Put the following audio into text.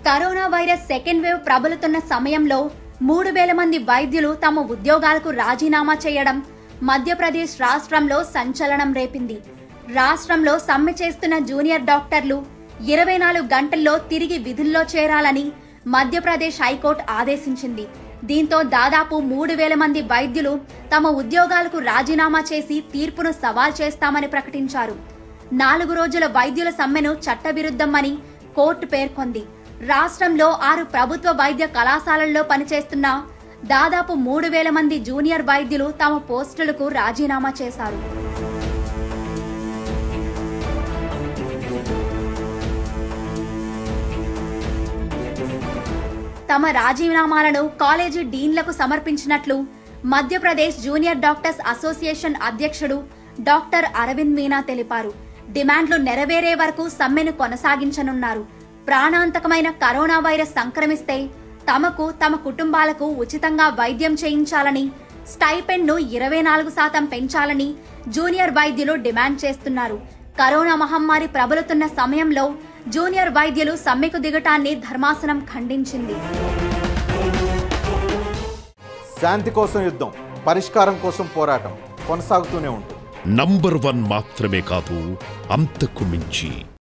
corona virus second wave ప్రబలుతున్న సమయంలో మూడు వేల మంది వైద్యులు తమ ఉద్యోగాలకు రాజీనామా చేయడం మధ్యప్రదేశ్ రాష్ట్రంలో సంచలనం రేపింది రాష్ట్రంలో సమ్మె చేస్తున్న జూనియర్ డాక్టర్లు ఇరవై నాలుగు గంటల్లో తిరిగి విధుల్లో చేరాలని మధ్యప్రదేశ్ హైకోర్టు ఆదేశించింది దీంతో దాదాపు మూడు వేల మంది వైద్యులు తమ ఉద్యోగాలకు రాజీనామా చేసి తీర్పును సవాల్ చేస్తామని ప్రకటించారు నాలుగు రోజుల వైద్యుల సమ్మెను చట్టవిరుద్ధమని కోర్టు పేర్కొంది రాష్ట్రంలో ఆరు ప్రభుత్వ వైద్య కళాశాలల్లో పనిచేస్తున్న దాదాపు మూడు వేల మంది జూనియర్ వైద్యులు తమ పోస్టులకు రాజీనామా చేశారు తమ రాజీనామాలను college డీన్లకు సమర్పించినట్లు Madhya Pradesh junior doctors association అధ్యక్షుడు డాక్టర్ అరవింద్ మీనా తెలిపారు డిమాండ్లు నెరవేరే వరకు సమ్మెను కొనసాగించనున్నారు ప్రాణాంతకమైన కరోనా వైరస్ సంక్రమిస్తే తమకు తమ కుటుంబాలకు ఉచితంగా వైద్యం చేయించాలని స్టైపెండ్ ను ఇరవై నాలుగు శాతం పెంచాలని జూనియర్ వైద్యులు డిమాండ్ చేస్తున్నారు కరోనా మహమ్మారి ప్రబలుతున్న సమయంలో జూనియర్ వైద్యులు సమ్మెకు దిగటాన్ని ధర్మాసనం ఖండించింది శాంతి కోసం యుద్ధం పరిష్కారం కోసం పోరాటం కొనసాగుతూనే ఉంటుంది నంబర్ వన్ మాత్రమే కాదు అంతకు మించి